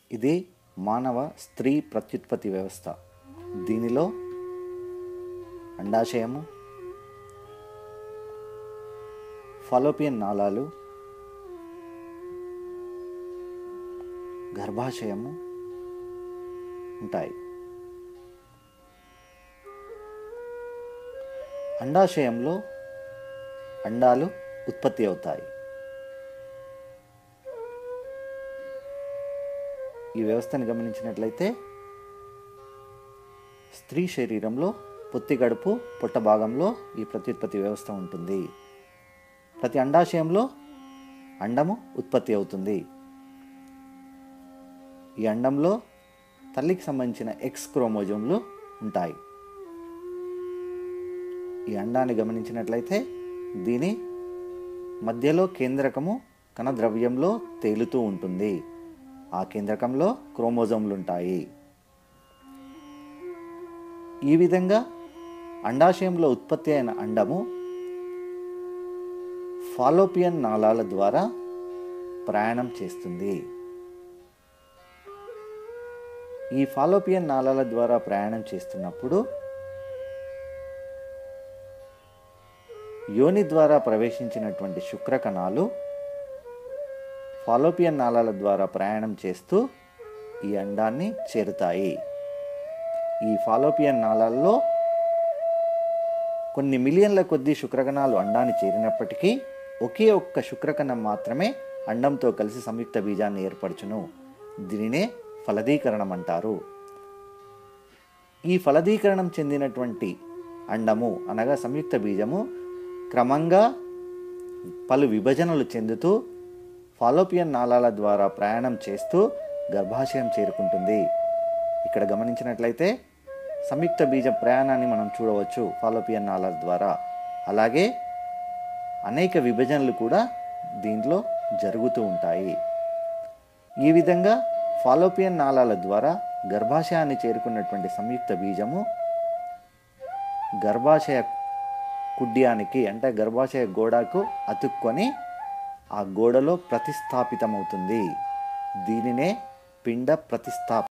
ఇది మానవ స్త్రీ ప్రత్యుత్పత్తి వ్యవస్థ దీనిలో అండాశయము ఫలోపియన్ నాళాలు గర్భాశయము ఉంటాయి అండాశయంలో అండాలు ఉత్పత్తి అవుతాయి ఈ వ్యవస్థను గమనించినట్లయితే స్త్రీ శరీరంలో పొత్తి గడుపు పొట్ట భాగంలో ఈ ప్రత్యుత్పత్తి వ్యవస్థ ఉంటుంది ప్రతి అండాశయంలో అండము ఉత్పత్తి అవుతుంది ఈ అండంలో తల్లికి సంబంధించిన ఎక్స్ క్రోమోజోమ్లు ఉంటాయి ఈ అండాన్ని గమనించినట్లయితే దీని మధ్యలో కేంద్రకము కణద్రవ్యంలో తేలుతూ ఉంటుంది ఆ కేంద్రకంలో క్రోమోజోమ్లు ఉంటాయి ఈ విధంగా అండాశయంలో ఉత్పత్తి అయిన అండము ఫాలోపియన్ నాళాల ద్వారా ప్రయాణం చేస్తుంది ఈ ఫాలోపియన్ నాళాల ద్వారా ప్రయాణం చేస్తున్నప్పుడు యోని ద్వారా ప్రవేశించినటువంటి శుక్రకణాలు ఫాలోపియన్ నాళాల ద్వారా ప్రయాణం చేస్తూ ఈ అండాన్ని చేరుతాయి ఈ ఫాలోపియన్ నాళాల్లో కొన్ని మిలియన్ల కొద్ది శుక్రకణాలు అండాన్ని చేరినప్పటికీ ఒకే ఒక్క శుక్రకణం మాత్రమే అండంతో కలిసి సంయుక్త బీజాన్ని ఏర్పరచును దీనినే ఫలదీకరణం అంటారు ఈ ఫలదీకరణం చెందినటువంటి అండము అనగా సంయుక్త బీజము క్రమంగా పలు విభజనలు చెందుతూ ఫాలోపియన్ నాళాల ద్వారా ప్రయాణం చేస్తూ గర్భాశయం చేరుకుంటుంది ఇక్కడ గమనించినట్లయితే సంయుక్త బీజ ప్రయాణాన్ని మనం చూడవచ్చు ఫాలోపియన్ నాళాల ద్వారా అలాగే అనేక విభజనలు కూడా దీంట్లో జరుగుతూ ఉంటాయి ఈ విధంగా ఫాలోపియన్ నాళాల ద్వారా గర్భాశయాన్ని చేరుకున్నటువంటి సంయుక్త బీజము గర్భాశయ కుడ్యానికి అంటే గర్భాశయ గోడకు అతుక్కొని ఆ గోడలో ప్రతిస్థాపితమవుతుంది దీనినే పిండ ప్రతిస్థాపన